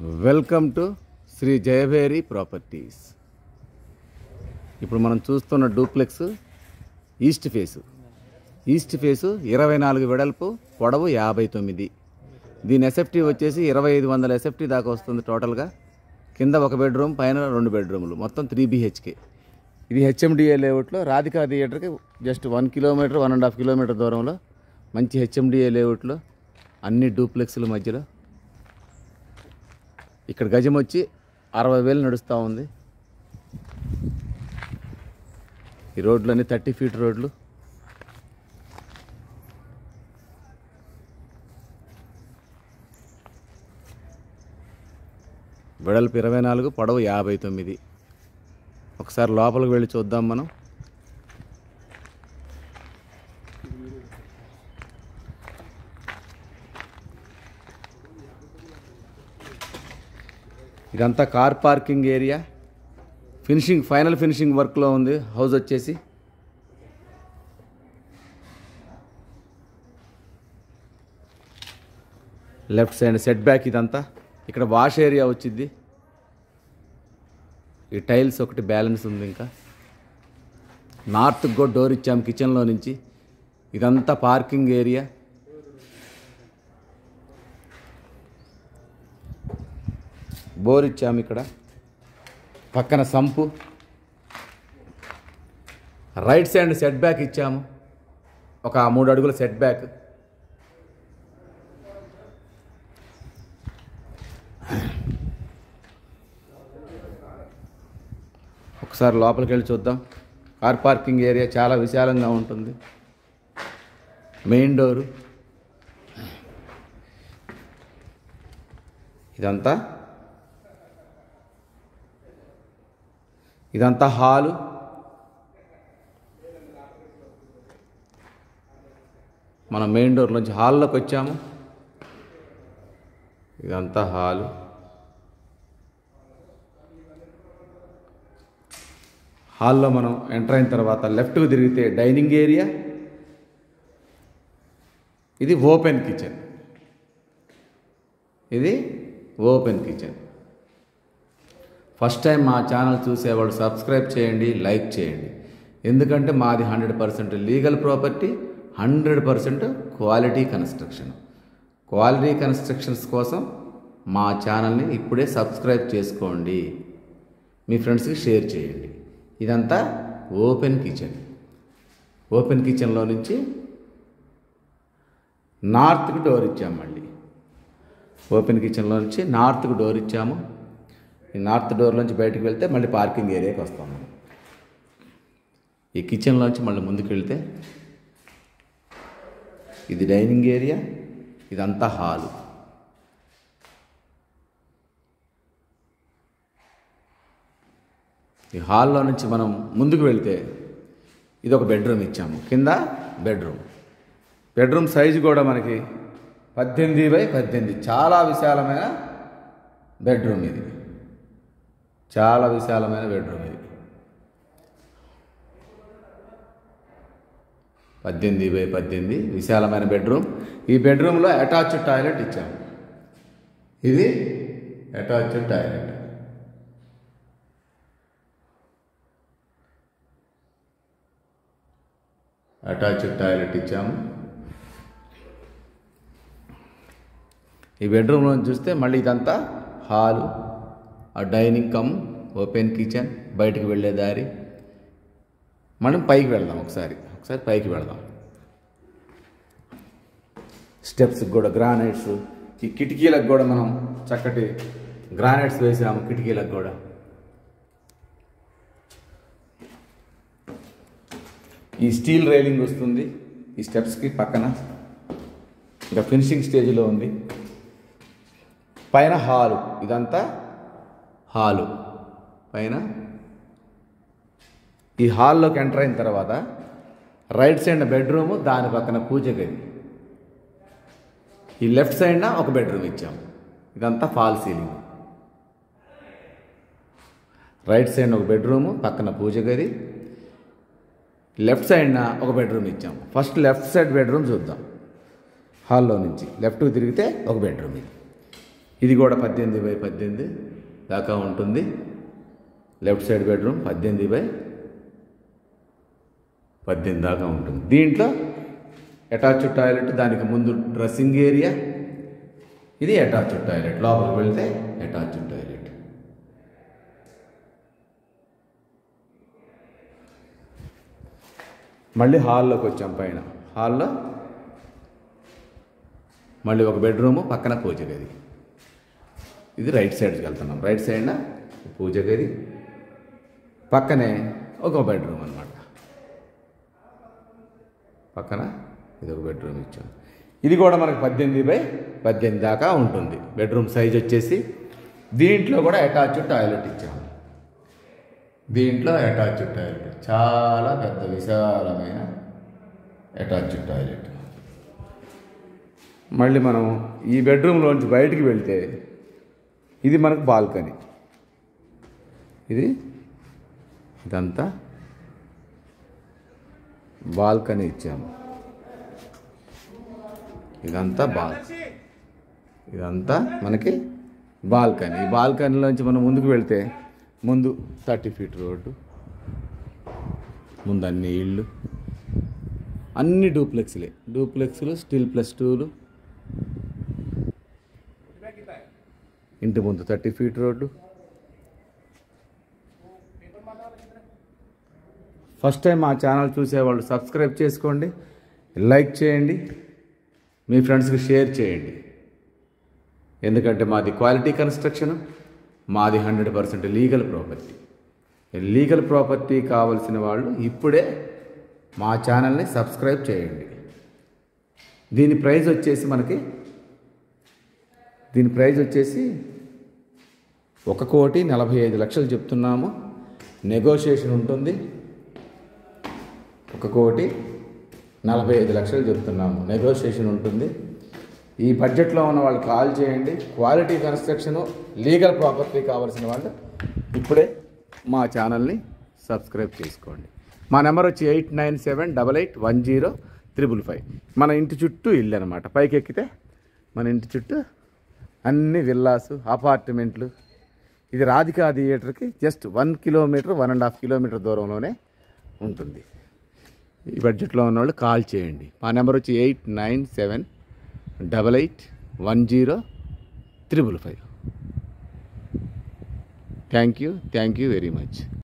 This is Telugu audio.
welcome to Shri Jayabheri properties ఇప్పుడు మనం చూస్తున్న duplex east face east face ఇరవై నాలుగు వెడల్పు పొడవు యాభై తొమ్మిది దీని ఎస్ఎఫ్టీ వచ్చేసి ఇరవై ఐదు వందల ఎస్ఎఫ్టీ దాకా వస్తుంది టోటల్గా కింద ఒక బెడ్రూమ్ పైన రెండు బెడ్రూమ్లు మొత్తం త్రీ బీహెచ్కే ఇది హెచ్ఎండిఏ లేఅవుట్లో రాధికా థియేటర్కి just one kilometer one and half kilometer దూరంలో మంచి హెచ్ఎండిఏ లేఅవుట్లో అన్ని డూప్లెక్స్ల మధ్యలో ఇక్కడ గజం వచ్చి అరవై వేలు నడుస్తూ ఉంది ఈ రోడ్లన్నీ థర్టీ ఫీట్ రోడ్లు వెడల్పు ఇరవై నాలుగు పొడవు యాభై తొమ్మిది ఒకసారి లోపలికి వెళ్ళి చూద్దాం మనం ఇదంతా car parking area finishing final finishing వర్క్లో ఉంది హౌస్ వచ్చేసి లెఫ్ట్ సైడ్ సెట్ బ్యాక్ ఇదంతా ఇక్కడ వాష్ ఏరియా వచ్చింది ఈ టైల్స్ ఒకటి బ్యాలెన్స్ ఉంది ఇంకా నార్త్ కూడా డోర్ ఇచ్చాము కిచెన్లో నుంచి ఇదంతా పార్కింగ్ ఏరియా బోర్ ఇచ్చాము ఇక్కడ పక్కన sump right side set back ఇచ్చాము ఒక మూడు అడుగుల సెట్ బ్యాక్ ఒకసారి లోపలికి వెళ్ళి చూద్దాం కార్ పార్కింగ్ ఏరియా చాలా విశాలంగా ఉంటుంది మెయిన్ డోరు ఇదంతా ఇదంతా హాలు మనం మెయిన్ డోర్ నుంచి హాల్లోకి వచ్చాము ఇదంతా హాలు హాల్లో మనం ఎంటర్ అయిన తర్వాత లెఫ్ట్కి తిరిగితే డైనింగ్ ఏరియా ఇది ఓపెన్ కిచెన్ ఇది ఓపెన్ కిచెన్ ఫస్ట్ టైం మా ఛానల్ చూసేవాళ్ళు సబ్స్క్రైబ్ చేయండి లైక్ చేయండి ఎందుకంటే మాది hundred percent legal property hundred percent quality construction quality constructions కోసం మా ఛానల్ని ఇప్పుడే సబ్స్క్రైబ్ చేసుకోండి మీ ఫ్రెండ్స్కి షేర్ చేయండి ఇదంతా ఓపెన్ కిచెన్ ఓపెన్ కిచెన్లో నుంచి నార్త్కి డోర్ ఇచ్చాము మళ్ళీ ఓపెన్ కిచెన్లో నుంచి నార్త్కి డోర్ ఇచ్చాము ఈ నార్త్ డోర్ నుంచి బయటకు వెళ్తే మళ్ళీ పార్కింగ్ ఏరియాకి వస్తాం మనం ఈ కిచెన్లోంచి మళ్ళీ ముందుకు వెళ్తే ఇది డైనింగ్ ఏరియా ఇదంతా హాలు ఈ హాల్లో నుంచి మనం ముందుకు వెళ్తే ఇది ఒక బెడ్రూమ్ ఇచ్చాము కింద బెడ్రూమ్ బెడ్రూమ్ సైజు కూడా మనకి పద్దెనిమిది బై పద్దెనిమిది చాలా విశాలమైన బెడ్రూమ్ ఇది చాలా విశాలమైన బెడ్రూమ్ ఇది పద్దెనిమిది బై పద్దెనిమిది విశాలమైన బెడ్రూమ్ ఈ బెడ్రూమ్లో అటాచ్డ్ టాయిలెట్ ఇచ్చాము ఇది అటాచ్డ్ టాయిలెట్ అటాచ్డ్ టాయిలెట్ ఇచ్చాము ఈ బెడ్రూమ్లో చూస్తే మళ్ళీ ఇదంతా హాలు ఆ డైనింగ్ కమ్ ఓపెన్ కిచెన్ బయటకు వెళ్ళే దారి మనం పైకి వెళ్దాం ఒకసారి ఒకసారి పైకి వెళ్దాం స్టెప్స్కి కూడా గ్రానైట్స్ ఈ కిటికీలకు కూడా మనం చక్కటి గ్రానైట్స్ వేసాము కిటికీలకు కూడా ఈ స్టీల్ రైలింగ్ వస్తుంది ఈ స్టెప్స్కి పక్కన ఇంకా ఫినిషింగ్ స్టేజ్లో ఉంది పైన హాలు ఇదంతా హాలు పైన ఈ హాల్లోకి ఎంటర్ అయిన తర్వాత రైట్ సైడ్ బెడ్రూము దాని పక్కన పూజ గది ఈ లెఫ్ట్ సైడ్న ఒక బెడ్రూమ్ ఇచ్చాము ఇదంతా ఫాల్ సీలింగ్ రైట్ సైడ్ ఒక బెడ్రూము పక్కన పూజ గది లెఫ్ట్ సైడ్న ఒక బెడ్రూమ్ ఇచ్చాం ఫస్ట్ లెఫ్ట్ సైడ్ బెడ్రూమ్ చూద్దాం హాల్లో నుంచి లెఫ్ట్కి తిరిగితే ఒక బెడ్రూమ్ ఇది ఇది కూడా పద్దెనిమిది బై పద్దెనిమిది దాకా ఉంటుంది లెఫ్ట్ సైడ్ బెడ్రూమ్ పద్దెనిమిది బై పద్దెనిమిది దాకా ఉంటుంది దీంట్లో అటాచ్డ్ టాయిలెట్ దానికి ముందు డ్రెస్సింగ్ ఏరియా ఇది అటాచ్డ్ టాయిలెట్ లోపలికి వెళ్తే అటాచ్డ్ టాయిలెట్ మళ్ళీ హాల్లోకి వచ్చాం పైన హాల్లో మళ్ళీ ఒక బెడ్రూము పక్కన పూజ గది ఇది రైట్ సైడ్కి వెళ్తున్నాం రైట్ సైడ్న పూజ గది పక్కనే ఒక బెడ్రూమ్ అనమాట పక్కన ఇది ఒక బెడ్రూమ్ ఇచ్చాం ఇది కూడా మనకి పద్దెనిమిది బై పద్దెనిమిది దాకా ఉంటుంది బెడ్రూమ్ సైజ్ వచ్చేసి దీంట్లో కూడా అటాచ్డ్ టాయిలెట్ ఇచ్చాము దీంట్లో అటాచ్డ్ టాయిలెట్ చాలా పెద్ద విశాలమైన అటాచ్డ్ టాయిలెట్ మళ్ళీ మనం ఈ బెడ్రూమ్లోంచి బయటికి వెళ్తే ఇది మనకు బాల్కనీ ఇది ఇదంతా బాల్కనీ ఇచ్చాము ఇదంతా బాల్ ఇదంతా మనకి బాల్కనీ ఈ బాల్కనీలోంచి మనం ముందుకు వెళ్తే ముందు థర్టీ ఫీట్ రోడ్డు ముందు అన్ని ఇళ్ళు అన్ని డూప్లెక్స్లే డూప్లెక్స్లు స్టీల్ ప్లస్ టూలు ఇంటి ముందు thirty feet road first time మా ఛానల్ చూసేవాళ్ళు సబ్స్క్రైబ్ చేసుకోండి లైక్ చేయండి మీ ఫ్రెండ్స్కి షేర్ చేయండి ఎందుకంటే మాది క్వాలిటీ కన్స్ట్రక్షన్ మాది hundred percent legal property legal property కావలసిన వాళ్ళు ఇప్పుడే మా ఛానల్ని సబ్స్క్రైబ్ చేయండి దీని ప్రైస్ వచ్చేసి మనకి దీని ప్రైస్ వచ్చేసి ఒక కోటి నలభై ఐదు లక్షలు చెప్తున్నాము నెగోషియేషన్ ఉంటుంది ఒక కోటి నలభై ఐదు లక్షలు చెప్తున్నాము నెగోషియేషన్ ఉంటుంది ఈ బడ్జెట్లో ఉన్న వాళ్ళు కాల్ చేయండి క్వాలిటీ కన్స్ట్రక్షన్ లీగల్ ప్రాపర్టీ కావాల్సిన వాళ్ళు ఇప్పుడే మా ఛానల్ని సబ్స్క్రైబ్ చేసుకోండి మా నెంబర్ వచ్చి eight nine seven double eight one zero triple five మన ఇంటి చుట్టూ ఇల్లు అనమాట పైకి ఎక్కితే మన ఇంటి చుట్టూ అన్ని విల్లాసు అపార్ట్మెంట్లు ఇది రాధికా థియేటర్కి just one kilometer one and half kilometer దూరంలోనే ఉంటుంది ఈ బడ్జెట్లో ఉన్నవాళ్ళు కాల్ చేయండి మా నెంబర్ వచ్చి eight nine seven double eight one zero triple five thank you thank you very much